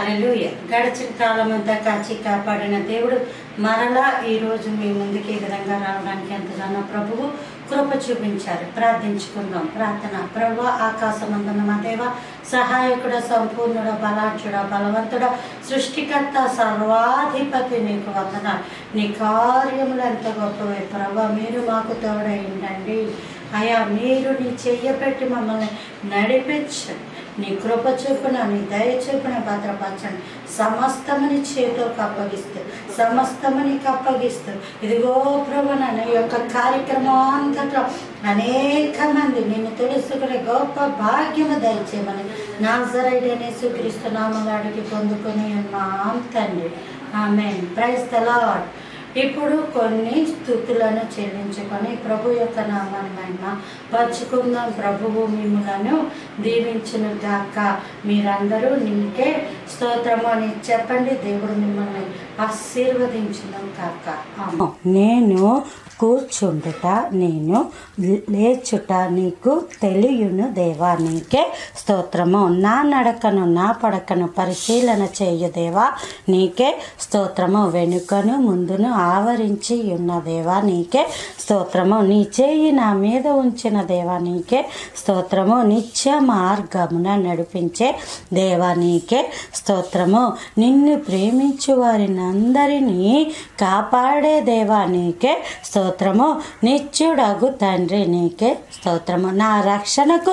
హల్లెలూయా గడిచిన కాలం అంతా కాచి కాపాడిన దేవుడు మరలా ఈ రోజు మీ ముందుకి ఈ విధంగా రావడానికి ఎంతగానో ప్రభువు కృప చూపించారు ప్రార్థించుకుందాం ప్రార్థన ప్రభు ఆకాశమందున మా దేవ సహాయకుడ సంపూర్ణుడ బలాఢ్యుడ బలవంతుడ సృష్టికర్త సర్వాధిపతి నీకు వందనాలు నీ కార్యములు ఎంత గొప్పవే ప్రభు మీరు మాకు తోడైండండి అయా మీరు నీ చెయ్యపెట్టి మమ్మల్ని నడిపించండి నీ కృప చూపున నీ దయ చూపున భద్రపరచండి సమస్తముని చేతులకు అప్పగిస్తూ సమస్తముని అప్పగిస్తూ ఇదిగో ప్రభు నన్ను ఈ యొక్క కార్యక్రమం అంతట్లో అనేక మంది నిన్ను తెలుసుకునే గొప్ప భాగ్యము దయచేయమని నా జరైడనే సుక్రీస్తున్నామని అడిగి పొందుకొని ఉన్నాం తండ్రి ఆమె ప్రైజ్ ద లార్డ్ ఇప్పుడు కొన్ని స్థుతులను చెల్లించుకొని ప్రభు యొక్క నామాన్ని మహిమ పరుచుకుందాం ప్రభువు మిమ్మలను దీవించును గాక మీరందరూ నీకే స్తోత్రము అని చెప్పండి దేవుడు మిమ్మల్ని ఆశీర్వదించును కాక నేను కూర్చుండుట నేను లేచుట నీకు తెలియను దేవా నీకే స్తోత్రము నా నడకను నా పడకను పరిశీలన చేయు దేవా నీకే స్తోత్రము వెనుకను ముందును ఆవరించి ఉన్న దేవా నీకే స్తోత్రము నీ చేయి నా మీద ఉంచిన దేవా నీకే స్తోత్రము నిత్య మార్గమున నడిపించే దేవా నీకే స్తోత్రము నిన్ను ప్రేమించు వారిని అందరినీ కాపాడే దేవా నీకే స్తోత్రము నిత్యుడగు తండ్రి నీకే స్తోత్రము నా రక్షణకు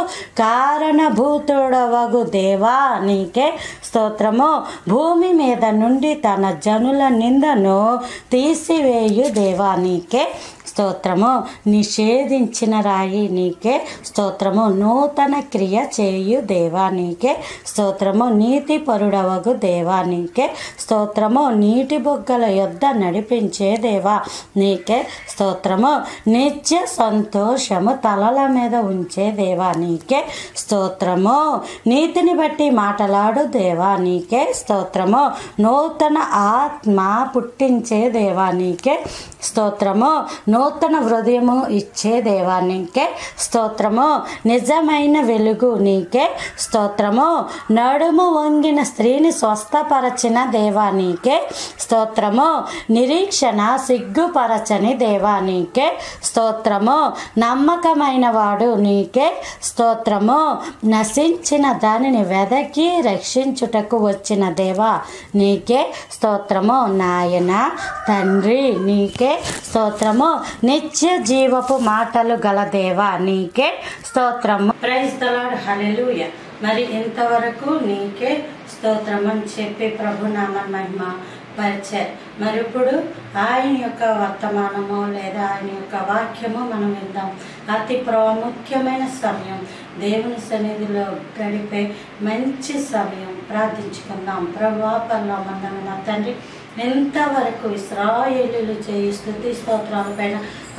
కారణభూతుడవగు దేవా నీకే స్తోత్రము భూమి మీద నుండి తన జనుల నిందను తీసివేయు దేవా నీకే స్తోత్రము నిషేధించిన రాయి నీకే స్తోత్రము నూతన క్రియ చేయు దేవా నీకే స్తోత్రము నీతి పరుడవగు దేవా నీకే స్తోత్రము నీటి బొగ్గల యొద్ద నడిపించే దేవా నీకే స్తోత్రము నిత్య సంతోషము తలల మీద ఉంచే దేవా నీకే స్తోత్రము నీతిని బట్టి మాటలాడు దేవా నీకే స్తోత్రము నూతన ఆత్మ పుట్టించే దేవా నీకే స్తోత్రము నూతన హృదయము ఇచ్చే దేవా నీకే స్తోత్రము నిజమైన వెలుగు నీకే స్తోత్రము నడుము వంగిన స్త్రీని స్వస్థపరచిన దేవా నీకే స్తోత్రము నిరీక్షణ సిగ్గుపరచని దేవా నీకే స్తోత్రము నమ్మకమైన వాడు నీకే స్తోత్రము నశించిన దానిని వెదకి రక్షించుటకు వచ్చిన దేవా నీకే స్తోత్రము నాయన తండ్రి నీకే స్తోత్రము నిత్య జీవపు మాటలు గల దేవా నీకే స్తోత్రము ప్రైజ్ తలాడు హలెలుయ మరి ఇంతవరకు నీకే స్తోత్రం అని చెప్పి ప్రభు నామ మహిమ పరిచారు మరి ఇప్పుడు ఆయన యొక్క వర్తమానము లేదా ఆయన యొక్క వాక్యము మనం విందాం అతి ప్రాముఖ్యమైన సమయం దేవుని సన్నిధిలో గడిపే మంచి సమయం ప్రార్థించుకుందాం ప్రభా పర్లోమన్న తండ్రి ఎంతవరకు ఇస్రాయేలీలు చేయి స్థుతి స్తోత్రాల పైన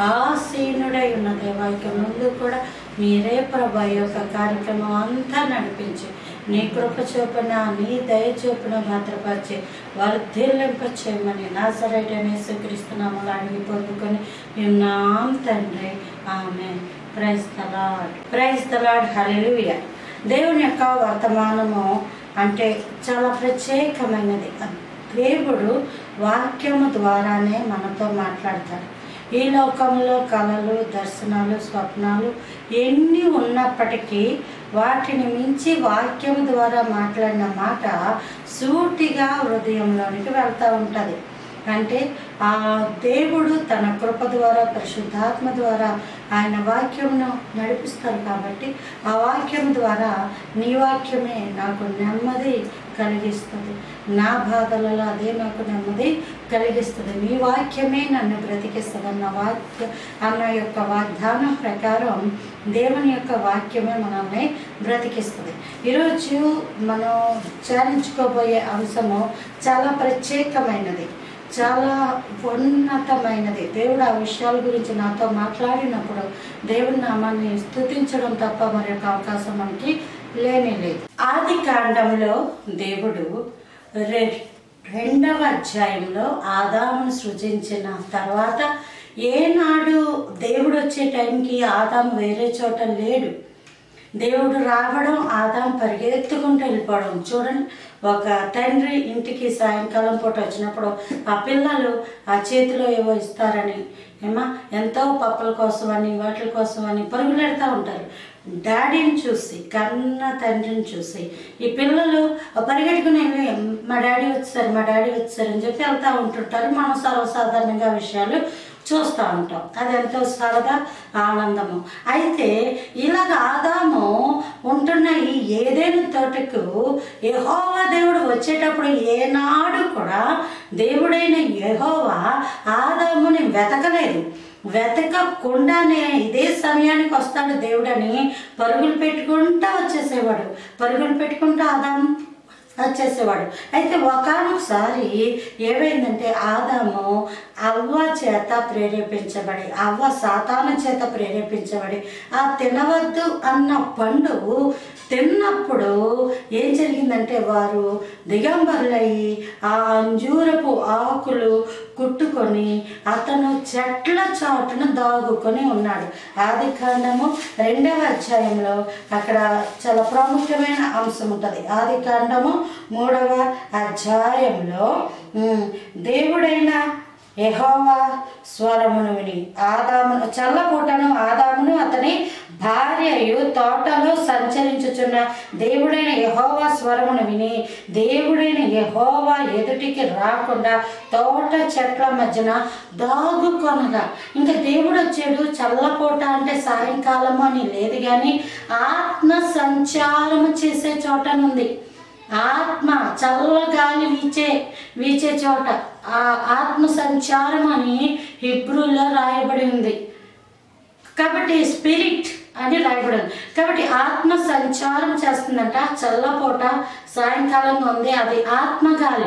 ఆసీనుడై ఉన్న దేవానికి ముందు కూడా మీరే ప్రభా ఈ యొక్క కార్యక్రమం అంతా నడిపించి నీ కృప చూపున నీ దయ చూపున భద్రపరిచి వర్ధిల్లింప చేయమని నా సరైన స్వీకరిస్తున్నాము అడిగి పొందుకొని ఉన్నాం తండ్రి ఆమె ప్రైజ్ తలాడ్ ప్రైజ్ తలాడ్ హలెలుయ దేవుని యొక్క వర్తమానము అంటే చాలా ప్రత్యేకమైనది దేవుడు వాక్యము ద్వారానే మనతో మాట్లాడతాడు ఈ లోకంలో కళలు దర్శనాలు స్వప్నాలు ఎన్ని ఉన్నప్పటికీ వాటిని మించి వాక్యం ద్వారా మాట్లాడిన మాట సూటిగా హృదయంలోనికి వెళ్తూ ఉంటుంది అంటే ఆ దేవుడు తన కృప ద్వారా పరిశుద్ధాత్మ ద్వారా ఆయన వాక్యంను నడిపిస్తారు కాబట్టి ఆ వాక్యం ద్వారా నీ వాక్యమే నాకు నెమ్మది కలిగిస్తుంది నా బాధలలో అదే నాకు నెమ్మది కలిగిస్తుంది నీ వాక్యమే నన్ను బ్రతికిస్తుంది అన్న వాక్య అన్న యొక్క వాగ్దానం ప్రకారం దేవుని యొక్క వాక్యమే మనల్ని బ్రతికిస్తుంది ఈరోజు మనం ధ్యానించుకోబోయే అంశము చాలా ప్రత్యేకమైనది చాలా ఉన్నతమైనది దేవుడు ఆ విషయాల గురించి నాతో మాట్లాడినప్పుడు దేవుడి నామాన్ని స్థుతించడం తప్ప మరి యొక్క అవకాశం మనకి లేనే లేదు ఆది కాండంలో దేవుడు రె రెండవ అధ్యాయంలో ఆదామును సృజించిన తర్వాత ఏనాడు దేవుడు వచ్చే టైంకి ఆదాము వేరే చోట లేడు దేవుడు రావడం ఆదాం పరిగెత్తుకుంటూ వెళ్ళిపోవడం చూడండి ఒక తండ్రి ఇంటికి సాయంకాలం పూట వచ్చినప్పుడు ఆ పిల్లలు ఆ చేతిలో ఏవో ఇస్తారని ఏమా ఎంతో పప్పుల కోసం అని వాటి కోసం అని పరుగులెడతా ఉంటారు డాడీని చూసి కన్న తండ్రిని చూసి ఈ పిల్లలు పరిగెట్టుకుని వెళ్ళి మా డాడీ వచ్చారు మా డాడీ వచ్చారు అని చెప్పి వెళ్తూ ఉంటుంటారు మనం సర్వసాధారణంగా విషయాలు చూస్తూ ఉంటాం అది ఎంతో సరదా ఆనందము అయితే ఇలాగ ఆదాము ఉంటున్న ఈ ఏదేను తోటకు యెహోవా దేవుడు వచ్చేటప్పుడు ఏనాడు కూడా దేవుడైన యెహోవా ఆదాముని వెతకలేదు వెతకకుండానే ఇదే సమయానికి వస్తాడు దేవుడని పరుగులు పెట్టుకుంటా వచ్చేసేవాడు పరుగులు పెట్టుకుంటా ఆదాము వచ్చేసేవాడు అయితే ఒకనొకసారి ఏమైందంటే ఆదాము అవ్వ చేత ప్రేరేపించబడి అవ్వ సాతాను చేత ప్రేరేపించబడి ఆ తినవద్దు అన్న పండు తిన్నప్పుడు ఏం జరిగిందంటే వారు దిగంబరులయ్యి ఆ అంజూరపు ఆకులు కుట్టుకొని అతను చెట్ల చాటున దాగుకొని ఉన్నాడు ఆది కాండము రెండవ అధ్యాయంలో అక్కడ చాలా ప్రాముఖ్యమైన అంశం ఉంటుంది ఆది కాండము మూడవ అధ్యాయంలో ఉమ్, దేవుడైన యెహోవా స్వరమును విని ఆదామును చల్లపూటను ఆదామును అతని భార్యయు తోటలో సంచరించుచున్న దేవుడైన యెహోవా స్వరమును విని దేవుడైన యెహోవా ఎదుటికి రాకుండా తోట చెట్ల మధ్యన దాగుకొనగా ఇంకా దేవుడు వచ్చాడు చల్లపూట అంటే సాయంకాలం అని లేదు కానీ ఆత్మ సంచారము చేసే చోటనుంది ఆత్మ చల్లగాలి వీచే వీచే చోట ఆ ఆత్మ సంచారం అని హిబ్రూలో రాయబడి ఉంది కాబట్టి స్పిరిట్ అని రాయబడి ఉంది కాబట్టి ఆత్మ సంచారం చేస్తుందంట చల్లపూట సాయంకాలంగా ఉంది అది ఆత్మగాలి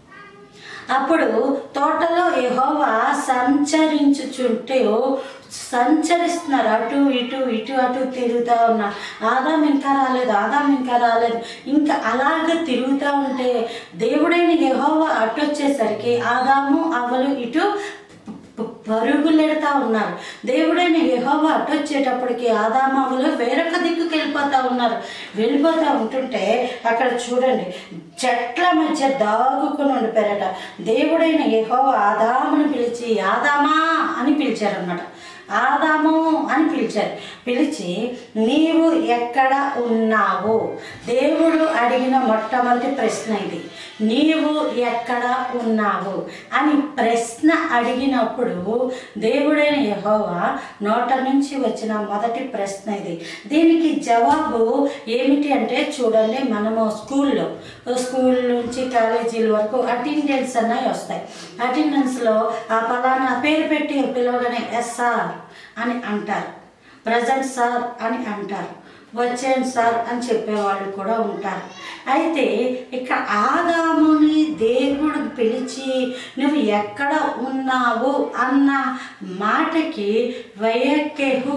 అప్పుడు తోటలో యెహోవా సంచరించుచుంటే సంచరిస్తున్నారు అటు ఇటు ఇటు అటు తిరుగుతూ ఉన్నారు ఆదాం ఇంకా రాలేదు ఆదాం ఇంకా రాలేదు ఇంకా అలాగ తిరుగుతూ ఉంటే దేవుడైన యెహోవా అటు వచ్చేసరికి ఆదాము అవ్వలు ఇటు ప- పరుగులెడతా ఉన్నారు దేవుడైన యెహోవా అటు వచ్చేటప్పటికి ఆదామావులు వేరొక దిక్కుకి వెళ్ళిపోతా ఉన్నారు వెళ్ళిపోతా ఉంటుంటే అక్కడ చూడండి చెట్ల మధ్య దాగుకుని ఉండిపోయారట దేవుడైన యెహోవా ఆదామును పిలిచి ఆదామా అని పిలిచారన్నమాట ఆదాము అని పిలిచారు పిలిచి నీవు ఎక్కడ ఉన్నావు దేవుడు అడిగిన మొట్టమొదటి ప్రశ్న ఇది నీవు ఎక్కడ ఉన్నావు అని ప్రశ్న అడిగినప్పుడు దేవుడైన యెహోవా నోట నుంచి వచ్చిన మొదటి ప్రశ్న ఇది దీనికి జవాబు ఏమిటి అంటే చూడండి మనము స్కూల్లో స్కూల్ నుంచి కాలేజీల వరకు అటెండెన్స్ అన్నవి వస్తాయి అటెండెన్స్లో ఆ పలానా పేరు పెట్టి పిలవగానే ఎస్ఆర్ అని అంటారు ప్రజెంట్ సార్ అని అంటారు వచ్చేయండి సార్ అని చెప్పేవాళ్ళు కూడా ఉంటారు అయితే ఇక్కడ ఆదాముని దేవుడు పిలిచి నువ్వు ఎక్కడ ఉన్నావు అన్న మాటకి వయకెహు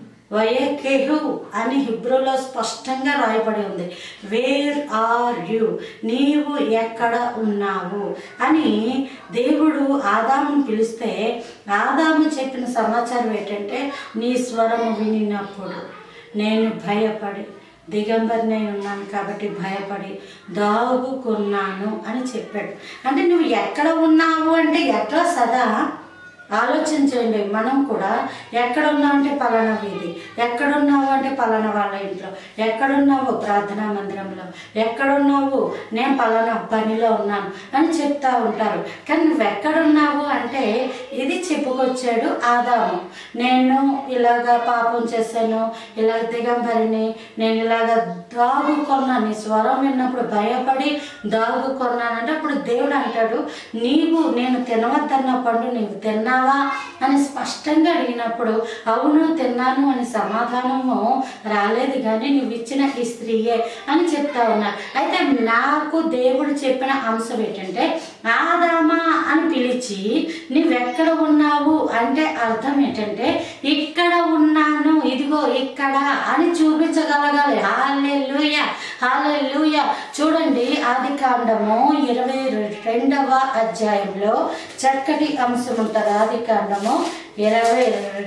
వయకెహు అని హిబ్రూలో స్పష్టంగా రాయబడి ఉంది వేర్ ఆర్ యు నీవు ఎక్కడ ఉన్నావు అని దేవుడు ఆదామును పిలిస్తే ఆదాము చెప్పిన సమాచారం ఏంటంటే నీ స్వరము వినినప్పుడు నేను భయపడి దిగంబరినై ఉన్నాను కాబట్టి భయపడి దాగుకున్నాను అని చెప్పాడు అంటే నువ్వు ఎక్కడ ఉన్నావు అంటే ఎట్లా సదా ఆలోచించండి మనం కూడా ఎక్కడున్నావు అంటే పలానా వీధి ఎక్కడున్నావు అంటే పలానా వాళ్ళ ఇంట్లో ఎక్కడున్నావు ప్రార్థనా మందిరంలో ఎక్కడున్నావు నేను పలానా పనిలో ఉన్నాను అని చెప్తా ఉంటారు కానీ నువ్వు ఎక్కడున్నావు అంటే ఇది చెప్పుకొచ్చాడు ఆదాము నేను ఇలాగా పాపం చేశాను ఇలాగ దిగంబరిని నేను ఇలాగ దాగుకున్నాను నీ స్వరం విన్నప్పుడు భయపడి దాగుకున్నానంటే అప్పుడు దేవుడు అంటాడు నీవు నేను తినవద్దన్న పండు నీవు తిన్నావా అని స్పష్టంగా అడిగినప్పుడు అవును తిన్నాను అని సమాధానము రాలేదు కానీ నువ్వు ఇచ్చిన ఈ స్త్రీయే అని చెప్తా ఉన్నా అయితే నాకు దేవుడు చెప్పిన అంశం ఏంటంటే ఆదామా అని పిలిచి నువ్వెక్కడ ఉన్నావు అంటే అర్థం ఏంటంటే ఇక్కడ ఉన్నాను ఇదిగో ఇక్కడ అని చూపించగలగాలి హాలెలుయ హాలెలుయ చూడండి ఆది కాండము ఇరవై రెండవ అధ్యాయంలో చక్కటి అంశం ఉంటుంది ఆది కాండము ఇరవై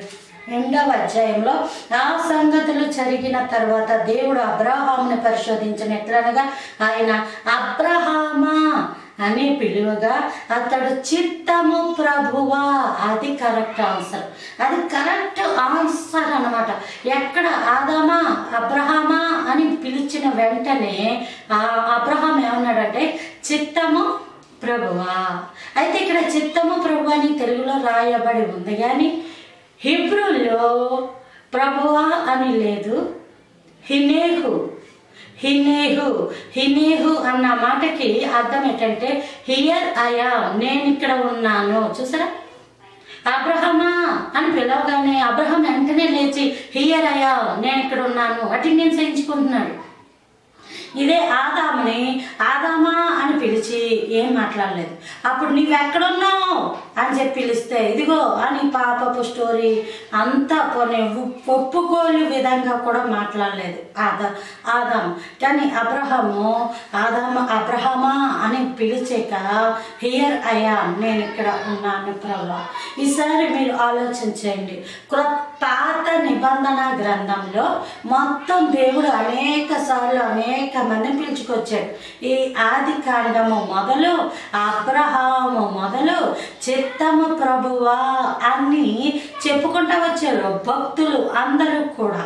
రెండవ అధ్యాయంలో ఆ సంగతులు జరిగిన తర్వాత దేవుడు అబ్రహామును పరిశోధించిన ఎట్లనగా ఆయన అబ్రహామా అని పిలువగా అతడు చిత్తము ప్రభువా అది కరెక్ట్ ఆన్సర్ అది కరెక్ట్ ఆన్సర్ అన్నమాట ఎక్కడ ఆదామా అబ్రహామా అని పిలిచిన వెంటనే ఆ అబ్రహాం ఏమన్నాడంటే చిత్తము ప్రభువా అయితే ఇక్కడ చిత్తము ప్రభు అని తెలుగులో రాయబడి ఉంది కానీ హిబ్రూలో ప్రభువా అని లేదు హినేహు హినేహు హినేహు అన్న మాటకి అర్థం ఏంటంటే హియర్ అయా నేను ఇక్కడ ఉన్నాను చూసారా అబ్రహమా అని పిలవగానే అబ్రహం వెంటనే లేచి హియర్ అయ్యా నేను ఇక్కడ ఉన్నాను అటెండెన్స్ వేయించుకుంటున్నాడు ఇదే ఆదాముని ఆదామా అని పిలిచి ఏం మాట్లాడలేదు అప్పుడు నువ్వు ఎక్కడున్నావు అని చెప్పి పిలిస్తే ఇదిగో అని పాపపు స్టోరీ అంతా కొన్ని ఒప్పుకోలు విధంగా కూడా మాట్లాడలేదు ఆదా ఆదాం కానీ అబ్రహము ఆదాము అబ్రహమా అని పిలిచాక హియర్ అయ్యా నేను ఇక్కడ ఉన్నాను ప్రభా ఈసారి మీరు ఆలోచించండి క్రొత్త పాత నిబంధన గ్రంథంలో మొత్తం దేవుడు అనేక సార్లు అనేక మందిని పిలుచుకొచ్చాడు ఈ ఆది కాండము మొదలు అబ్రహాము మొదలు చిత్తము ప్రభువా అని చెప్పుకుంటా వచ్చారు భక్తులు అందరూ కూడా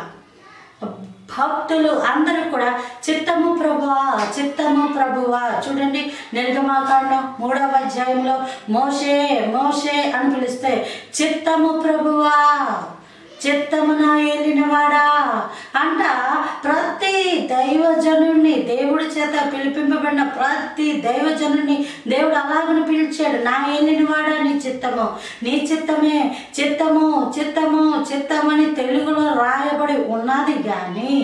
భక్తులు అందరూ కూడా చిత్తము ప్రభువా చిత్తము ప్రభువా చూడండి నిర్గమాకాండం మూడవ అధ్యాయంలో మోషే మోషే అని పిలిస్తే చిత్తము ప్రభువా చిత్తమున ఏలినవాడా అంట ప్రతి దైవజనుణ్ణి దేవుడి చేత పిలిపింపబడిన ప్రతి దైవజనుణ్ణి దేవుడు అలాగని పిలిచాడు నా ఏలినవాడా నీ చిత్తము నీ చిత్తమే చిత్తము చిత్తము చిత్తమని తెలుగులో రాయబడి ఉన్నది కానీ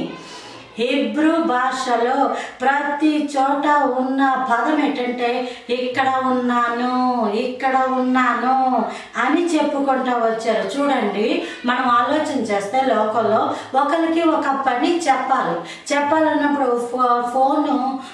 హిబ్రూ భాషలో ప్రతి చోట ఉన్న పదం ఏంటంటే ఇక్కడ ఉన్నాను ఇక్కడ ఉన్నాను అని చెప్పుకుంటూ వచ్చారు చూడండి మనం ఆలోచన చేస్తే లోకంలో ఒకరికి ఒక పని చెప్పాలి చెప్పాలన్నప్పుడు ఫో ఫోను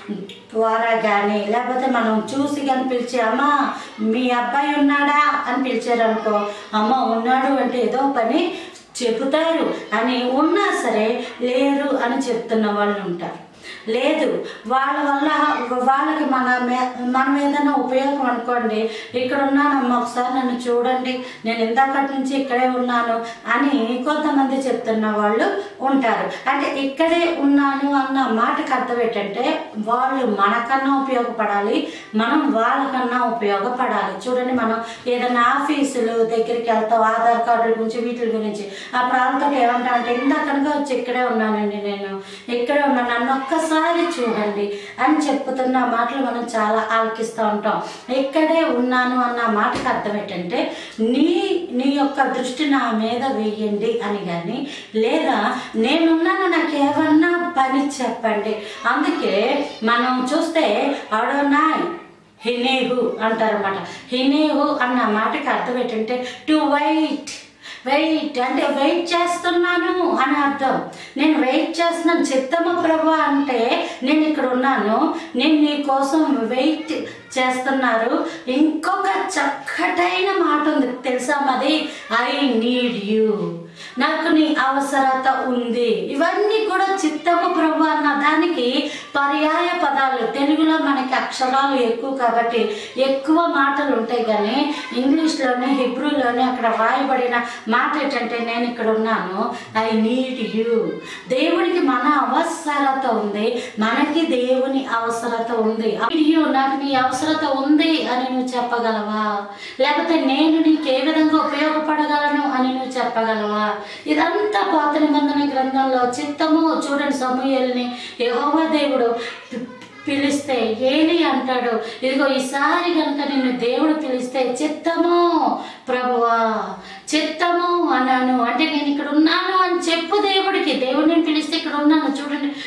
ద్వారా కానీ లేకపోతే మనం చూసి కానీ పిలిచి అమ్మ మీ అబ్బాయి ఉన్నాడా అని పిలిచారనుకో అమ్మ ఉన్నాడు అంటే ఏదో పని చెబుతారు అని ఉన్నా సరే లేరు అని చెప్తున్న వాళ్ళు ఉంటారు లేదు వాళ్ళ వల్ల వాళ్ళకి మన మే- మనం ఏదైనా ఉపయోగం అనుకోండి ఇక్కడ ఉన్నానమ్మ ఒకసారి నన్ను చూడండి నేను ఇందాకటి నుంచి ఇక్కడే ఉన్నాను అని కొంతమంది చెప్తున్న వాళ్ళు ఉంటారు అంటే ఇక్కడే ఉన్నాను అన్న మాటకు అర్థం ఏంటంటే వాళ్ళు మనకన్నా ఉపయోగపడాలి మనం వాళ్ళకన్నా ఉపయోగపడాలి చూడండి మనం ఏదైనా ఆఫీసులు దగ్గరికి వెళ్తాం ఆధార్ కార్డుల గురించి వీటి గురించి ఆ ప్రాంతం ఏమంటా అంటే ఇందాకనగా వచ్చి ఇక్కడే ఉన్నానండి నేను ఇక్కడే ఉన్నాను నన్ను ఒక్కసారి చూడండి అని చెప్పుతున్న మాటలు మనం చాలా ఆలకిస్తూ ఉంటాం ఇక్కడే ఉన్నాను అన్న మాటకు అర్థం ఏంటంటే నీ నీ యొక్క దృష్టి నా మీద వేయండి అని కానీ లేదా నేనున్నాను నాకు ఏమన్నా పని చెప్పండి అందుకే మనం చూస్తే అడోనాయ్ హినేహు అంటారన్నమాట హినేహు అన్న మాటకి అర్థం ఏంటంటే టు వైట్ వెయిట్ అంటే వెయిట్ చేస్తున్నాను అని అర్థం నేను వెయిట్ చేస్తున్నాను చిత్తము ప్రభు అంటే నేను ఇక్కడ ఉన్నాను నేను నీ కోసం వెయిట్ చేస్తున్నారు ఇంకొక చక్కటైన మాట ఉంది తెలుసా మాది ఐ నీడ్ యూ నాకు నీ అవసరత ఉంది ఇవన్నీ కూడా చిత్తము ప్రభు అన్న దానికి పర్యాయ పదాలు తెలుగులో మనకి అక్షరాలు ఎక్కువ కాబట్టి ఎక్కువ మాటలు ఉంటాయి కానీ ఇంగ్లీష్లోనే హిబ్రూలోనే అక్కడ రాయబడిన మాట ఏంటంటే నేను ఇక్కడ ఉన్నాను ఐ నీడ్ యూ దేవుడికి మన అవసరత ఉంది మనకి దేవుని అవసరత ఉంది యూ నాకు నీ అవసరత ఉంది అని నువ్వు చెప్పగలవా లేకపోతే నేను నీకు ఏ విధంగా ఉపయోగపడగలను అని నువ్వు చెప్పగలవా ఇదంతా పాత నిబంధన గ్రంథంలో చిత్తము చూడండి సమూహల్ని యెహోవా దేవుడు పి- పిలిస్తే ఏలి అంటాడు ఇదిగో ఈసారి కనుక నిన్ను దేవుడు పిలిస్తే చిత్తము ప్రభువా చిత్తము అన్నాను అంటే నేను ఇక్కడ ఉన్నాను అని చెప్పు దేవుడికి దేవుడిని పిలిస్తే ఇక్కడ ఉన్నాను చూడండి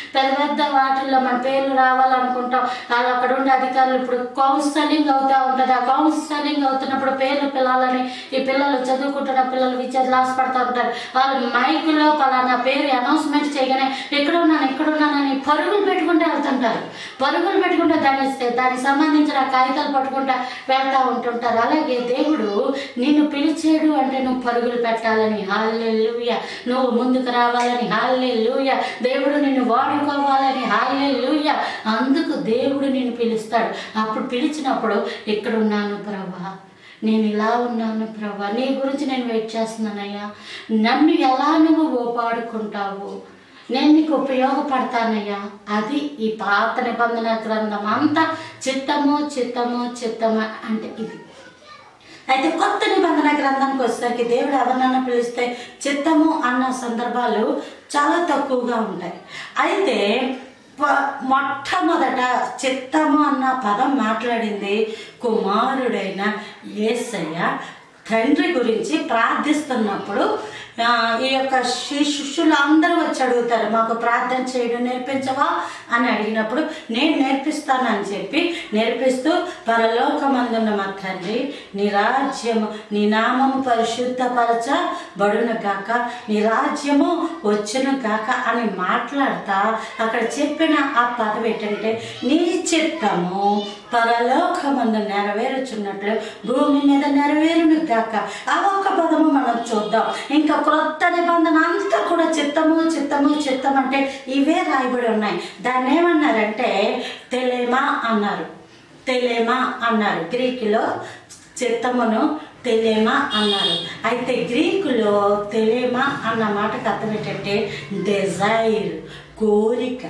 పెద్ద పెద్ద వాటిల్లో మన పేర్లు రావాలనుకుంటాం వాళ్ళు అక్కడ ఉండే అధికారులు ఇప్పుడు కౌన్సిలింగ్ అవుతా ఉంటుంది ఆ కౌన్సిలింగ్ అవుతున్నప్పుడు పేర్లు పిల్లలని ఈ పిల్లలు చదువుకుంటున్న పిల్లలు విద్యార్థులు ఆశపడతా ఉంటారు వాళ్ళు మైకులో పలానా పేరు అనౌన్స్మెంట్ చేయగానే ఎక్కడ ఉన్నాను ఎక్కడ ఉన్నానని పరుగులు పెట్టుకుంటూ వెళ్తుంటారు పరుగులు పెట్టుకుంటే దాని దానికి సంబంధించిన కాగితాలు పట్టుకుంటా వెళ్తా ఉంటుంటారు అలాగే దేవుడు నిన్ను పిలిచాడు అంటే నువ్వు పరుగులు పెట్టాలని హాల్లెలూయ నువ్వు ముందుకు రావాలని హాల్లెలూయ దేవుడు నిన్ను వాడుకోవాలని హాల్లెలూయ అందుకు దేవుడు నిన్ను పిలుస్తాడు అప్పుడు పిలిచినప్పుడు ఎక్కడున్నాను ప్రభా నేను ఇలా ఉన్నాను ప్రభా నీ గురించి నేను వెయిట్ చేస్తున్నానయ్యా నన్ను ఎలా నువ్వు ఓపాడుకుంటావు నేను నీకు ఉపయోగపడతానయ్యా అది ఈ పాత నిబంధన గ్రంథం అంతా చిత్తము చిత్తము చిత్తము అంటే ఇది అయితే కొత్త నిబంధన గ్రంథానికి వచ్చేసరికి దేవుడు ఎవరినన్నా పిలిస్తే చిత్తము అన్న సందర్భాలు చాలా తక్కువగా ఉంటాయి అయితే ప- మొట్టమొదట చిత్తము అన్న పదం మాట్లాడింది కుమారుడైన యేసయ్య తండ్రి గురించి ప్రార్థిస్తున్నప్పుడు ఆ, ఈ యొక్క శి- శిష్యులు అందరూ వచ్చి అడుగుతారు మాకు ప్రార్థన చేయడం నేర్పించవా అని అడిగినప్పుడు నేను నేర్పిస్తానని చెప్పి నేర్పిస్తూ పరలోకమందున్న మా తండ్రి నీ రాజ్యము నీ నామము పరిశుద్ధపరచ బడును గాక నీ రాజ్యము వచ్చును గాక అని మాట్లాడతా అక్కడ చెప్పిన ఆ పదం ఏంటంటే నీ చిత్తము పరలోకమందు నెరవేరుచున్నట్లు భూమి మీద నెరవేరును గాక ఆ ఒక్క పదము మనం చూద్దాం ఇంకా క్రొత్త నిబంధన అంతా కూడా చిత్తము చిత్తము చిత్తం అంటే ఇవే రాయబడి ఉన్నాయి దాన్ని ఏమన్నారంటే తెలేమా అన్నారు తెలేమా అన్నారు గ్రీకులో చిత్తమును తెలేమా అన్నారు అయితే గ్రీకులో తెలేమా అన్న మాటకు అర్థం ఏంటంటే డిజైర్ కోరిక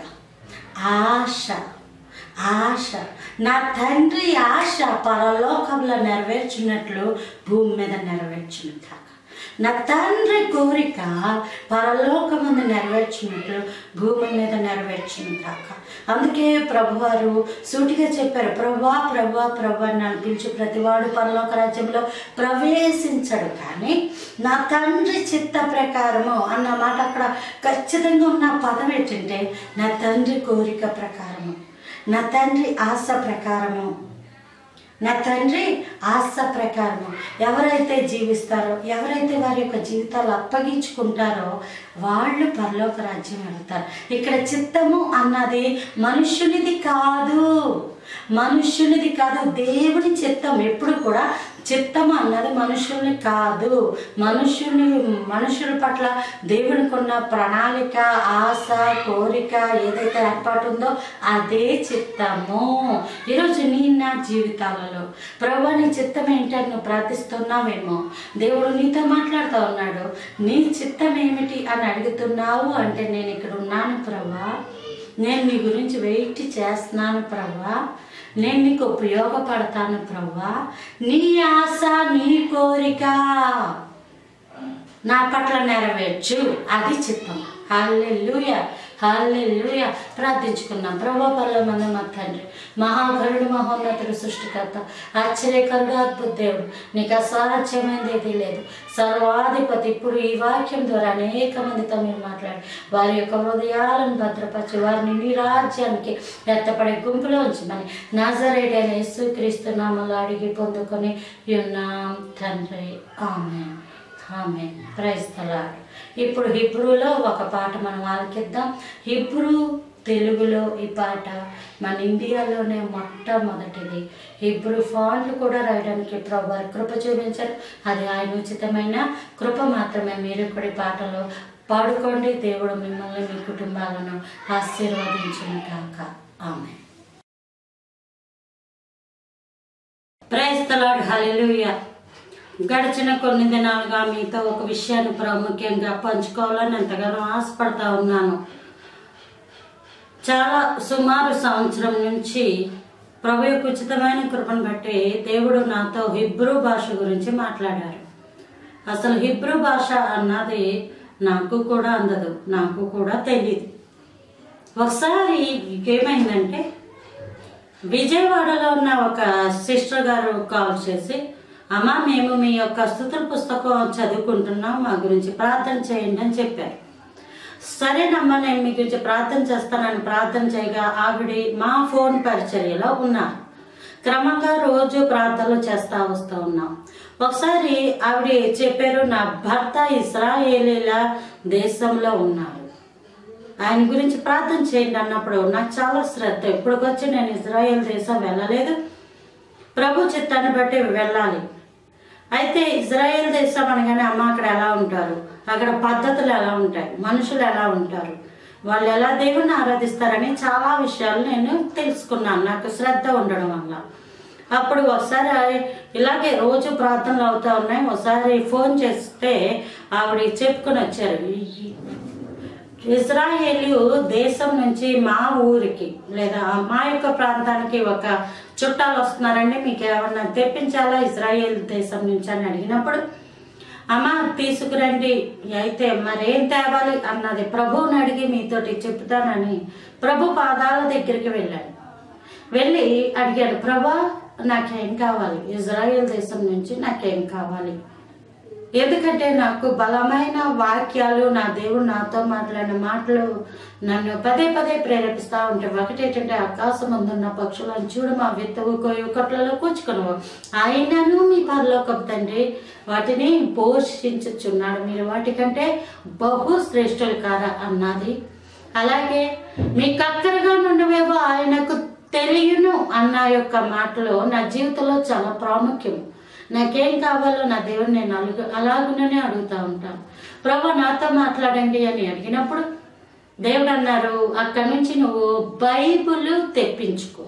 ఆశ ఆశ నా తండ్రి ఆశ పరలోకంలో నెరవేర్చినట్లు భూమి మీద నెరవేర్చును కాక నా తండ్రి కోరిక పరలోకమందు నెరవేర్చినట్లు భూమి మీద నెరవేర్చును కాక అందుకే ప్రభువారు సూటిగా చెప్పారు ప్రభా ప్రభా ప్రభు అని నన్ను పిలిచి ప్రతివాడు పరలోక రాజ్యంలో ప్రవేశించడు కానీ నా తండ్రి చిత్త ప్రకారము అన్న మాట అక్కడ ఖచ్చితంగా ఉన్న పదం ఏంటంటే నా తండ్రి కోరిక ప్రకారము నా తండ్రి ఆశ ప్రకారము నా తండ్రి ఆశ ప్రకారము ఎవరైతే జీవిస్తారో ఎవరైతే వారి యొక్క జీవితాలు అప్పగించుకుంటారో వాళ్ళు పరలోక రాజ్యం వెళ్తారు ఇక్కడ చిత్తము అన్నది మనుష్యునిది కాదు మనుష్యునిది కాదు దేవుని చిత్తం ఎప్పుడు కూడా చిత్తం అన్నది మనుషుల్ని కాదు మనుషుల్ని మనుషుల పట్ల దేవునికి ఉన్న ప్రణాళిక ఆశ కోరిక ఏదైతే ఏర్పాటు ఉందో అదే చిత్తము ఈరోజు నీ నా జీవితాలలో ప్రభు నీ చిత్తం ఏంటని నువ్వు ప్రార్థిస్తున్నావేమో దేవుడు నీతో మాట్లాడుతూ ఉన్నాడు నీ చిత్తం ఏమిటి అని అడుగుతున్నావు అంటే నేను ఇక్కడ ఉన్నాను ప్రభా నేను నీ గురించి వెయిట్ చేస్తున్నాను ప్రభా నేను నీకు ఉపయోగపడతాను ప్రభా నీ ఆశ నీ కోరిక నా పట్ల నెరవేర్చు అది చిత్తం హల్లెలూయ హల్లెలూయ ప్రార్థించుకున్నాం ప్రభా పర్లో మంది మా తండ్రి మహాగరుడు మహోన్నతుడు సృష్టికర్త ఆశ్చర్యకరుడు అద్భుత దేవుడు నీకు అసాధ్యమైనది ఏది లేదు సర్వాధిపతి ఇప్పుడు ఈ వాక్యం ద్వారా అనేక మందితో మీరు మాట్లాడి వారి యొక్క హృదయాలను భద్రపరిచి వారిని నీ రాజ్యానికి ఎత్తపడే గుంపులో ఉంచమని నాజరేడి అనే యేసుక్రీస్తు నామలు అడిగి పొందుకొని ఉన్నాం తండ్రి ఆమె ఆమె ప్రైస్తలాడు ఇప్పుడు హిబ్రూలో ఒక పాట మనం ఆలకిద్దాం హిబ్రూ తెలుగులో ఈ పాట మన ఇండియాలోనే మొట్టమొదటిది హిబ్రూ ఫాంట్ కూడా రాయడానికి ప్రభు వారు కృప చూపించారు అది ఆయన ఉచితమైన కృప మాత్రమే మీరు కూడా ఈ పాటలో పాడుకోండి దేవుడు మిమ్మల్ని మీ కుటుంబాలను ఆశీర్వదించును కాక ఆమె ప్రైస్తలాడు హల్లెలూయా గడిచిన కొన్ని దినాలుగా మీతో ఒక విషయాన్ని ప్రాముఖ్యంగా పంచుకోవాలని ఎంతగానో ఆశపడతా ఉన్నాను చాలా సుమారు సంవత్సరం నుంచి ప్రభు యొక్క ఉచితమైన కృపను బట్టి దేవుడు నాతో హిబ్రూ భాష గురించి మాట్లాడారు అసలు హిబ్రూ భాష అన్నది నాకు కూడా అందదు నాకు కూడా తెలియదు ఒకసారి ఏమైందంటే విజయవాడలో ఉన్న ఒక సిస్టర్ గారు కాల్ చేసి అమ్మ మేము మీ యొక్క స్థుతుల పుస్తకం చదువుకుంటున్నాం మా గురించి ప్రార్థన చేయండి అని చెప్పారు సరేనమ్మా నేను మీ గురించి ప్రార్థన చేస్తానని ప్రార్థన చేయగా ఆవిడ మా ఫోన్ పరిచర్యలో ఉన్నారు క్రమంగా రోజు ప్రార్థనలు చేస్తా వస్తూ ఉన్నాం ఒకసారి ఆవిడ చెప్పారు నా భర్త ఇస్రాయేలీల దేశంలో ఉన్నారు ఆయన గురించి ప్రార్థన చేయండి అన్నప్పుడు నాకు చాలా శ్రద్ధ ఇప్పటికొచ్చి నేను ఇజ్రాయెల్ దేశం వెళ్ళలేదు ప్రభు చిత్తాన్ని బట్టి వెళ్ళాలి అయితే ఇజ్రాయెల్ దేశం అనగానే అమ్మ అక్కడ ఎలా ఉంటారు అక్కడ పద్ధతులు ఎలా ఉంటాయి మనుషులు ఎలా ఉంటారు వాళ్ళు ఎలా దేవుణ్ణి ఆరాధిస్తారని చాలా విషయాలు నేను తెలుసుకున్నాను నాకు శ్రద్ధ ఉండడం వల్ల అప్పుడు ఒకసారి ఇలాగే రోజు ప్రార్థనలు అవుతా ఉన్నాయి ఒకసారి ఫోన్ చేస్తే ఆవిడ చెప్పుకొని వచ్చారు "ఈ- ఇజ్రాయేలు దేశం నుంచి మా ఊరికి లేదా మా యొక్క ప్రాంతానికి ఒక చుట్టాలు వస్తున్నారండి మీకు ఏమన్నా తెప్పించాలా ఇజ్రాయేల్ దేశం నుంచి అని అడిగినప్పుడు అమ్మ తీసుకురండి అయితే మరేం తేవాలి అన్నది ప్రభువుని అడిగి మీతోటి చెప్తానని ప్రభు పాదాల దగ్గరికి వెళ్ళాడు వెళ్ళి అడిగాడు ప్రభా నాకేం కావాలి ఇజ్రాయెల్ దేశం నుంచి నాకేం కావాలి ఎందుకంటే నాకు బలమైన వాక్యాలు నా దేవుడు నాతో మాట్లాడిన మాటలు నన్ను పదే పదే ప్రేరేపిస్తూ ఉంటాయి ఒకటి ఏంటంటే ఆకాశం అందున్న పక్షులను చూడు మా విత్తవు కొయ్య కొట్లలో కూర్చుకును ఆయనను మీ పరలోకపు తండ్రి వాటిని పోషించుచున్నాడు మీరు వాటికంటే బహు శ్రేష్ఠులు కారా అన్నది అలాగే మీ కక్కరగా నుండివేవో ఆయనకు తెలియను అన్న యొక్క మాటలు నా జీవితంలో చాలా ప్రాముఖ్యం నాకేం కావాలో నా దేవుడు నేను అలుగు అలాగుననే అడుగుతా ఉంటాను ప్రభు నాతో మాట్లాడండి అని అడిగినప్పుడు దేవుడు అన్నారు అక్కడి నుంచి నువ్వు బైబుల్ తెప్పించుకో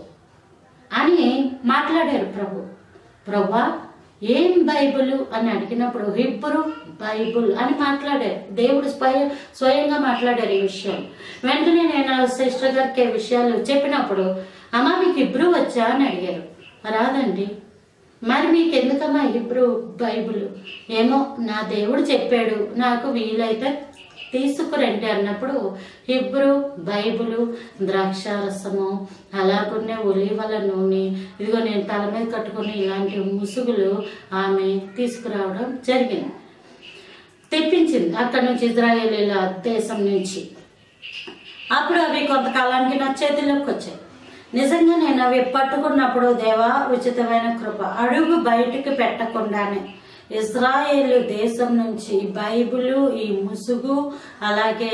అని మాట్లాడారు ప్రభు ప్రభా ఏం బైబుల్ అని అడిగినప్పుడు హిబ్రు బైబుల్ అని మాట్లాడారు దేవుడు స్వయం స్వయంగా మాట్లాడారు ఈ విషయం వెంటనే నేను ఆ సిస్టర్ గారికి ఈ విషయాలు చెప్పినప్పుడు అమ్మ మీకు హిబ్రు వచ్చా అని అడిగారు రాదండి మరి మీకు ఎందుకమ్మా హిబ్రు బైబుల్ ఏమో నా దేవుడు చెప్పాడు నాకు వీలైతే తీసుకురండి అన్నప్పుడు హిబ్రు బైబులు ద్రాక్షారసము అలాగునే ఒలివల నూనె ఇదిగో నేను తల మీద కట్టుకుని ఇలాంటి ముసుగులు ఆమె తీసుకురావడం జరిగింది తెప్పించింది అక్కడ నుంచి ఇజ్రాయేలీల దేశం నుంచి అప్పుడు అవి కొంతకాలానికి నా చేతిలోకి వచ్చాయి నిజంగా నేను అవి పట్టుకున్నప్పుడు దేవా ఉచితమైన కృప అడుగు బయటికి పెట్టకుండానే ఇజ్రాయేల్ దేశం నుంచి బైబిలు ఈ ముసుగు అలాగే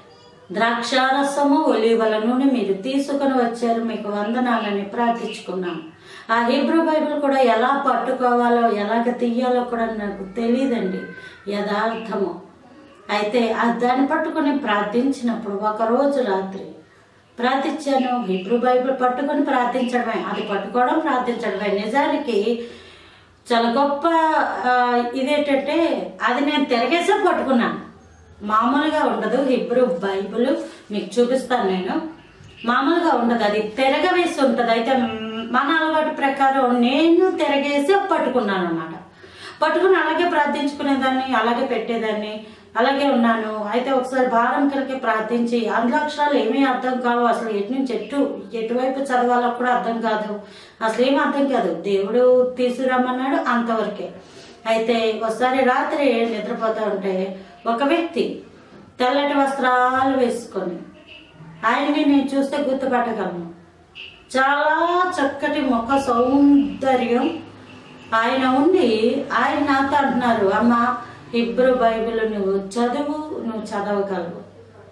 ద్రాక్షారసము ఒలివల నూనె మీరు తీసుకుని వచ్చారు మీకు వందనాలని ప్రార్థించుకున్నాను ఆ హీబ్రూ బైబిల్ కూడా ఎలా పట్టుకోవాలో ఎలాగ తీయాలో కూడా నాకు తెలియదండి యథార్థము అయితే ఆ దాన్ని పట్టుకొని ప్రార్థించినప్పుడు ఒక రోజు రాత్రి ప్రార్థించాను హిబ్రూ బైబిల్ పట్టుకొని ప్రార్థించడమే అది పట్టుకోవడం ప్రార్థించడమే నిజానికి చాలా గొప్ప ఆ, ఇదేంటంటే అది నేను తిరగేసే పట్టుకున్నాను మామూలుగా ఉండదు హిబ్రూ బైబిల్ మీకు చూపిస్తాను నేను మామూలుగా ఉండదు అది తిరగవేసి ఉంటుంది అయితే మ్, మన అలవాటు ప్రకారం నేను తిరగేసి పట్టుకున్నాను అనమాట పట్టుకుని అలాగే ప్రార్థించుకునేదాన్ని అలాగే పెట్టేదాన్ని అలాగే ఉన్నాను అయితే ఒకసారి భారం కలిగి ప్రార్థించి ఆంగ్ల అక్షరాలు ఏమీ అర్థం కావు అసలు ఎటు నుంచి ఎటు ఎటువైపు చదవాలో కూడా అర్థం కాదు అసలు ఏమీ అర్థం కాదు దేవుడు తీసుకురమ్మన్నాడు అంతవరకే అయితే ఒకసారి రాత్రి నిద్రపోతూ ఉంటే ఒక వ్యక్తి తెల్లటి వస్త్రాలు వేసుకొని ఆయన్ని నేను చూస్తే గుర్తుపట్టగలను చాలా చక్కటి ముఖ సౌందర్యం ఆయన ఉండి ఆయన నాతో అంటున్నారు అమ్మ హిబ్రూ బైబిల్ నువ్వు చదువు నువ్వు చదవగలవు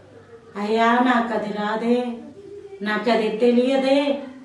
అయ్యా నాకు అది రాదే నాకు అది తెలియదే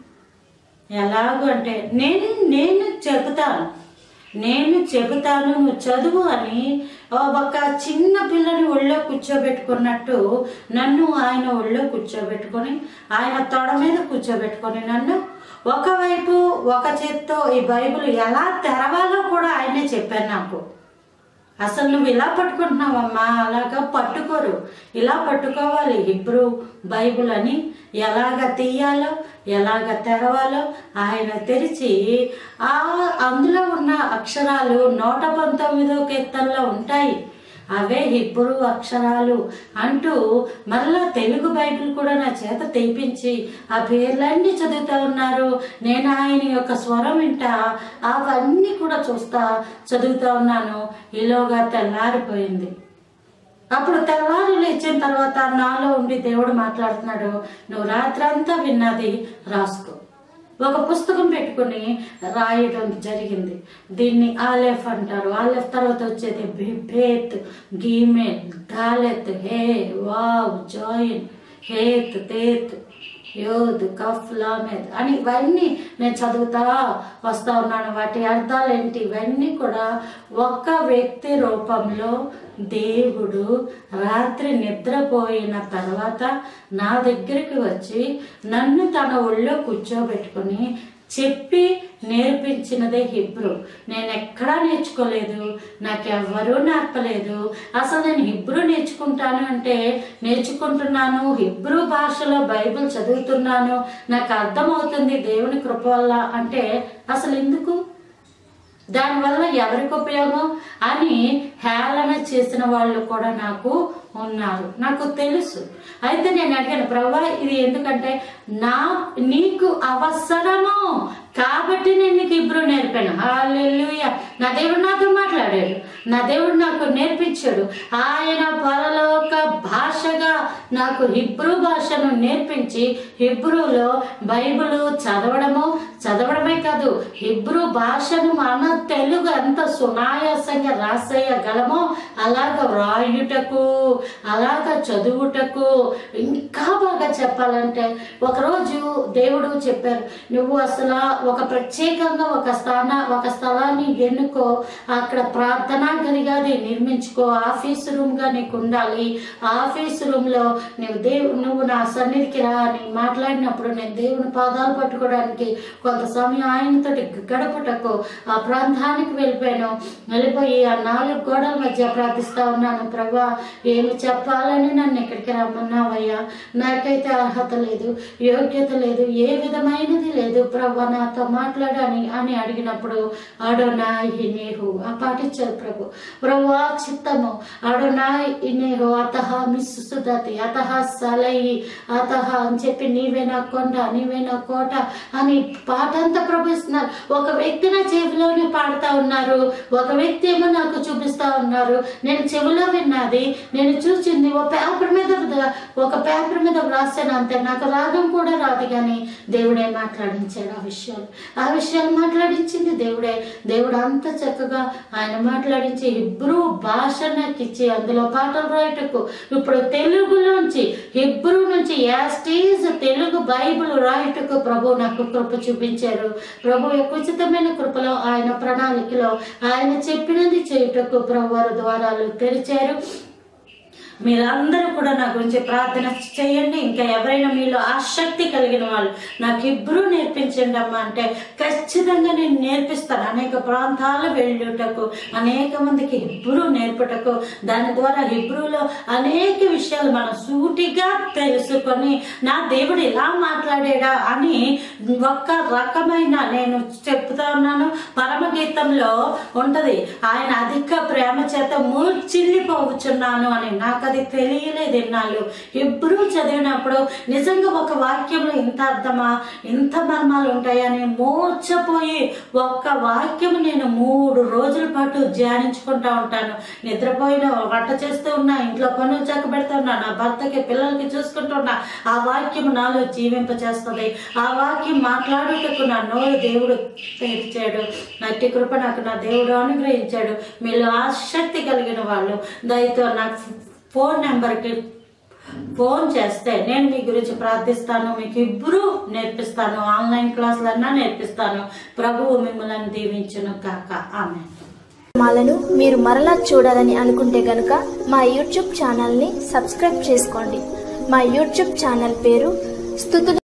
ఎలాగో అంటే నేను నేను చెబుతాను నేను చెబుతాను నువ్వు చదువు అని ఒక చిన్న పిల్లని ఒళ్ళో కూర్చోబెట్టుకున్నట్టు నన్ను ఆయన ఒళ్ళో కూర్చోబెట్టుకొని ఆయన తొడ మీద కూర్చోబెట్టుకొని నన్ను ఒకవైపు ఒక చేత్తో ఈ బైబిల్ ఎలా తెరవాలో కూడా ఆయనే చెప్పారు నాకు అసలు నువ్వు ఇలా పట్టుకుంటున్నావమ్మా అలాగా పట్టుకోరు ఇలా పట్టుకోవాలి హిబ్రూ బైబుల్ అని ఎలాగ తీయాలో ఎలాగ తెరవాలో ఆయన తెరిచి ఆ అందులో ఉన్న అక్షరాలు నూట పంతొమ్మిదో కీర్తనలో ఉంటాయి అవే హిబ్రూ అక్షరాలు అంటూ మరలా తెలుగు బైబిల్ కూడా నా చేత తెప్పించి ఆ పేర్లన్నీ చదువుతా ఉన్నారు నేను ఆయన యొక్క స్వరం వింటా అవన్నీ కూడా చూస్తా చదువుతా ఉన్నాను ఈలోగా తెల్లారిపోయింది అప్పుడు తెల్లారు లేచిన తర్వాత నాలో ఉండి దేవుడు మాట్లాడుతున్నాడు నువ్వు రాత్రంతా విన్నది రాసుకో ఒక పుస్తకం పెట్టుకుని రాయడం జరిగింది దీన్ని ఆలెఫ్ అంటారు ఆలెఫ్ తర్వాత వచ్చేది బేత్ గీమెత్ దాలెత్ హే వావ్ జాయిన్ హేత్ తేత్ యోద్ కఫ్ లామెద్ అని ఇవన్నీ నేను చదువుతా వస్తా ఉన్నాను వాటి అర్థాలు ఏంటి ఇవన్నీ కూడా ఒక్క వ్యక్తి రూపంలో దేవుడు రాత్రి నిద్రపోయిన తర్వాత నా దగ్గరికి వచ్చి నన్ను తన ఒళ్ళో కూర్చోబెట్టుకుని చెప్పి నేర్పించినదే హిబ్రూ నేను ఎక్కడా నేర్చుకోలేదు నాకెవ్వరూ నేర్పలేదు అసలు నేను హిబ్రూ నేర్చుకుంటాను అంటే నేర్చుకుంటున్నాను హిబ్రూ భాషలో బైబిల్ చదువుతున్నాను నాకు అర్థమవుతుంది దేవుని కృప వల్ల అంటే అసలు ఎందుకు దానివల్ల ఎవరికి ఉపయోగం అని హేళన చేసిన వాళ్ళు కూడా నాకు ఉన్నారు నాకు తెలుసు అయితే నేను అడిగాను ప్రభా ఇది ఎందుకంటే నా నీకు అవసరము కాబట్టి నేను నీకు ఇబ్రు నేర్పాను హాలెలుయ నా దేవుడు నాతో మాట్లాడాడు నా దేవుడు నాకు నేర్పించాడు ఆయన పరలోక భాషగా నాకు హిబ్రూ భాషను నేర్పించి హిబ్రూలో బైబిల్ చదవడము చదవడమే కాదు హిబ్రూ భాషను మన తెలుగు ఎంత సునాయాసంగా రాసేయగలమో అలాగ రాయుటకు అలాగ చదువుటకు ఇంకా బాగా చెప్పాలంటే ఒకరోజు దేవుడు చెప్పారు నువ్వు అసలు ఒక ప్రత్యేకంగా ఒక స్థాన ఒక స్థలాన్ని ఎన్నుకో అక్కడ ప్రార్థనా గదిగాది నిర్మించుకో ఆఫీస్ రూమ్ గా నీకు ఉండాలి ఆఫీస్ రూమ్ లో నువ్వు దేవు నువ్వు నా సన్నిధికి రా అని మాట్లాడినప్పుడు నేను దేవుని పాదాలు పట్టుకోవడానికి కొంత సమయం ఆయనతోటి గడపటకు ఆ ప్రాంతానికి వెళ్ళిపోయాను వెళ్ళిపోయి ఆ నాలుగు గోడల మధ్య ప్రార్థిస్తా ఉన్నాను ప్రభా ఏమి చెప్పాలని నన్ను ఇక్కడికి రమ్మన్నావయ్యా నాకైతే అర్హత లేదు యోగ్యత లేదు ఏ విధమైనది లేదు ప్రభా నాతో మాట్లాడని అని అడిగినప్పుడు అడోనాయ్ హినేహు ఆ పాటించారు ప్రభు ప్రభు ఆ చిత్తము అడోనాయ్ ఇనేహు అతహ మిస్సుదతి అతహ సలయి అతహ అని చెప్పి నీవే నా కొండ నీవే నా కోట అని పాట అంతా ప్రభిస్తున్నారు ఒక వ్యక్తి నా చెవిలోనే పాడుతా ఉన్నారు ఒక వ్యక్తి ఏమో నాకు చూపిస్తా ఉన్నారు నేను చెవిలో విన్నది నేను చూసింది ఒక పేపర్ మీద ఒక పేపర్ మీద వ్రాసాను అంతే నాకు రాగం కూడా రాదు కానీ దేవుడే మాట్లాడించాడు ఆ విషయాలు ఆ విషయాలు మాట్లాడించింది దేవుడే దేవుడు అంత చక్కగా ఆయన మాట్లాడించి హిబ్రూ భాష నాకు ఇచ్చి అందులో పాటలు రాయటకు ఇప్పుడు తెలుగులోంచి హిబ్రూ నుంచి యాస్టీజ్ తెలుగు బైబిల్ రాయటకు ప్రభు నాకు కృప చూపించారు ప్రభు యొక్క ఉచితమైన కృపలో ఆయన ప్రణాళికలో ఆయన చెప్పినది చేయుటకు ప్రభు వారి ద్వారాలు తెరిచారు మీరందరూ కూడా నా గురించి ప్రార్థన చేయండి ఇంకా ఎవరైనా మీలో ఆసక్తి కలిగిన వాళ్ళు నాకు హిబ్రూ నేర్పించండి అమ్మా అంటే ఖచ్చితంగా నేను నేర్పిస్తాను అనేక ప్రాంతాలు వెళ్ళుటకు అనేక మందికి హిబ్రూ నేర్పుటకు దాని ద్వారా హిబ్రూలో అనేక విషయాలు మనం సూటిగా తెలుసుకొని నా దేవుడు ఇలా మాట్లాడాడా అని ఒక్క రకమైన నేను చెప్తా ఉన్నాను పరమగీతంలో ఉంటది ఆయన అధిక ప్రేమ చేత మూర్చిల్లిపోవచ్చున్నాను అని నాకు అది తెలియలేదు ఎన్నాళ్ళు ఎప్పుడు చదివినప్పుడు నిజంగా ఒక వాక్యంలో ఇంత అర్థమా ఇంత మర్మాలు ఉంటాయని మూర్చపోయి ఒక్క వాక్యం నేను మూడు రోజుల పాటు ధ్యానించుకుంటా ఉంటాను నిద్రపోయిన వంట చేస్తూ ఉన్నా ఇంట్లో పనులు చక్క పెడుతూ ఉన్నా నా భర్తకి పిల్లలకి చూసుకుంటున్నా ఆ వాక్యం నాలో జీవింప చేస్తుంది ఆ వాక్యం మాట్లాడుటకు నా నోరు దేవుడు తెరిచాడు నట్టి కృప నాకు నా దేవుడు అనుగ్రహించాడు మీలో ఆసక్తి కలిగిన వాళ్ళు దయతో నాకు ఫోన్ నెంబర్కి ఫోన్ చేస్తే నేను మీ గురించి ప్రార్థిస్తాను మీకు ఇబ్బరు నేర్పిస్తాను ఆన్లైన్ క్లాసులన్నా నేర్పిస్తాను ప్రభువు మిమ్మల్ని దీవించును కాక ఆమె మాలను మీరు మరలా చూడాలని అనుకుంటే గనుక మా యూట్యూబ్ ఛానల్ని సబ్స్క్రైబ్ చేసుకోండి మా యూట్యూబ్ ఛానల్ పేరు స్థుతులు